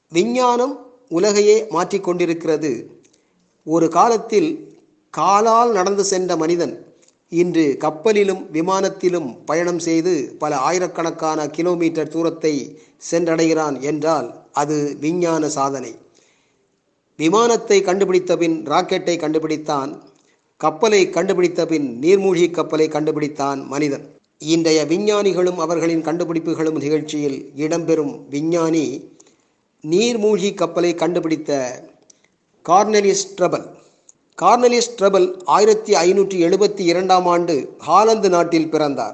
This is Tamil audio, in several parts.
விஞ்ஞானம் உலகையே மாற்றிக்கொண்டிருக்கிறது ஒரு காலத்தில் காலால் நடந்து சென்ற மனிதன் இன்று கப்பலிலும் விமானத்திலும் பயணம் செய்து பல ஆயிரக்கணக்கான கிலோமீட்டர் தூரத்தை சென்றடைகிறான் என்றால் அது விஞ்ஞான சாதனை விமானத்தை கண்டுபிடித்த பின் ராக்கெட்டை கண்டுபிடித்தான் கப்பலை கண்டுபிடித்த பின் நீர்மூழ்கி கப்பலை கண்டுபிடித்தான் மனிதன் இன்றைய விஞ்ஞானிகளும் அவர்களின் கண்டுபிடிப்புகளும் நிகழ்ச்சியில் இடம்பெறும் விஞ்ஞானி நீர்மூழ்கி கப்பலை கண்டுபிடித்த கார்னலிஸ் ட்ரபல் கார்னலிஸ் ட்ரபல் ஆயிரத்தி ஐநூற்றி எழுபத்தி இரண்டாம் ஆண்டு ஹாலந்து நாட்டில் பிறந்தார்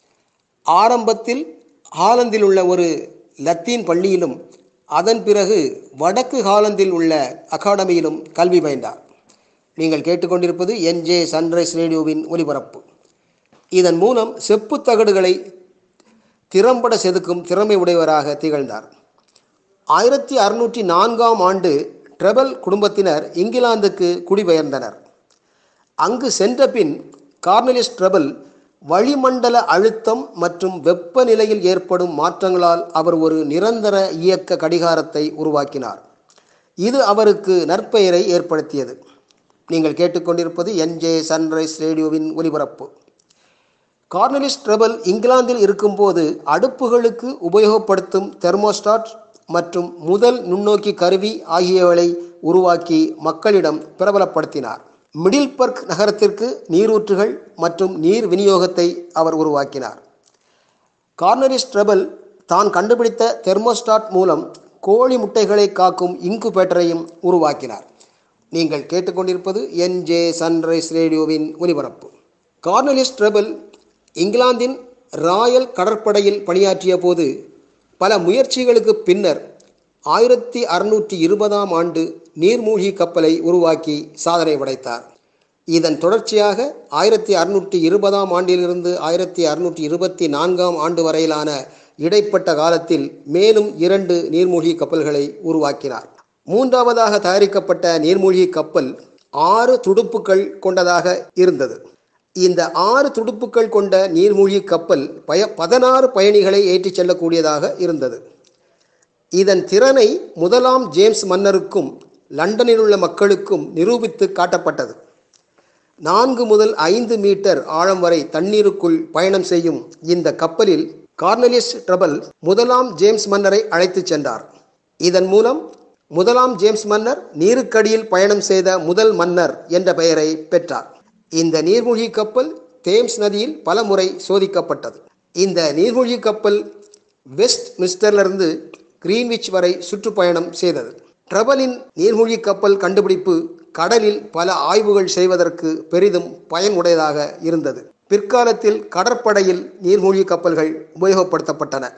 ஆரம்பத்தில் ஹாலந்தில் உள்ள ஒரு லத்தீன் பள்ளியிலும் அதன் பிறகு வடக்கு ஹாலந்தில் உள்ள அகாடமியிலும் கல்வி பயின்றார் நீங்கள் கேட்டுக்கொண்டிருப்பது என்ஜே சன்ரைஸ் ரேடியோவின் ஒலிபரப்பு இதன் மூலம் செப்பு தகடுகளை திறம்பட செதுக்கும் திறமை உடையவராக திகழ்ந்தார் ஆயிரத்தி அறுநூற்றி நான்காம் ஆண்டு ட்ரெபல் குடும்பத்தினர் இங்கிலாந்துக்கு குடிபெயர்ந்தனர் அங்கு சென்ற பின் கார்னலிஸ் ட்ரெபல் வளிமண்டல அழுத்தம் மற்றும் வெப்பநிலையில் ஏற்படும் மாற்றங்களால் அவர் ஒரு நிரந்தர இயக்க கடிகாரத்தை உருவாக்கினார் இது அவருக்கு நற்பெயரை ஏற்படுத்தியது நீங்கள் கேட்டுக்கொண்டிருப்பது என்ஜே சன்ரைஸ் ரேடியோவின் ஒலிபரப்பு கார்னலிஸ் ட்ரெபல் இங்கிலாந்தில் இருக்கும்போது அடுப்புகளுக்கு உபயோகப்படுத்தும் தெர்மோஸ்டாட் மற்றும் முதல் நுண்ணோக்கி கருவி ஆகியவளை உருவாக்கி மக்களிடம் பிரபலப்படுத்தினார் மிடில்பர்க் நகரத்திற்கு நீரூற்றுகள் மற்றும் நீர் விநியோகத்தை அவர் உருவாக்கினார் கார்னரிஸ் ட்ரெபல் தான் கண்டுபிடித்த தெர்மோஸ்டாட் மூலம் கோழி முட்டைகளை காக்கும் இன்குபேட்டரையும் உருவாக்கினார் நீங்கள் கேட்டுக்கொண்டிருப்பது என்ஜே சன்ரைஸ் ரேடியோவின் ஒலிபரப்பு கார்னலிஸ் ட்ரெபல் இங்கிலாந்தின் ராயல் கடற்படையில் பணியாற்றிய போது பல முயற்சிகளுக்கு பின்னர் ஆயிரத்தி அறுநூற்றி இருபதாம் ஆண்டு நீர்மூழ்கி கப்பலை உருவாக்கி சாதனை படைத்தார் இதன் தொடர்ச்சியாக ஆயிரத்தி அறுநூற்றி இருபதாம் ஆண்டிலிருந்து ஆயிரத்தி அறுநூற்றி இருபத்தி நான்காம் ஆண்டு வரையிலான இடைப்பட்ட காலத்தில் மேலும் இரண்டு நீர்மூழ்கி கப்பல்களை உருவாக்கினார் மூன்றாவதாக தயாரிக்கப்பட்ட நீர்மூழ்கி கப்பல் ஆறு துடுப்புகள் கொண்டதாக இருந்தது இந்த ஆறு துடுப்புகள் கொண்ட நீர்மூழ்கி கப்பல் பய பதினாறு பயணிகளை ஏற்றிச் செல்லக்கூடியதாக இருந்தது இதன் திறனை முதலாம் ஜேம்ஸ் மன்னருக்கும் லண்டனில் உள்ள மக்களுக்கும் நிரூபித்து காட்டப்பட்டது நான்கு முதல் ஐந்து மீட்டர் ஆழம் வரை தண்ணீருக்குள் பயணம் செய்யும் இந்த கப்பலில் கார்னலிஸ் ட்ரபல் முதலாம் ஜேம்ஸ் மன்னரை அழைத்துச் சென்றார் இதன் மூலம் முதலாம் ஜேம்ஸ் மன்னர் நீருக்கடியில் பயணம் செய்த முதல் மன்னர் என்ற பெயரை பெற்றார் இந்த நீர்மூழ்கி கப்பல் தேம்ஸ் நதியில் பல முறை சோதிக்கப்பட்டது இந்த நீர்மூழ்கி கப்பல் வெஸ்ட் மிஸ்டர்லிருந்து கிரீன்விச் வரை சுற்றுப்பயணம் செய்தது ட்ரபலின் நீர்மூழ்கி கப்பல் கண்டுபிடிப்பு கடலில் பல ஆய்வுகள் செய்வதற்கு பெரிதும் பயனுடையதாக இருந்தது பிற்காலத்தில் கடற்படையில் நீர்மூழ்கி கப்பல்கள் உபயோகப்படுத்தப்பட்டன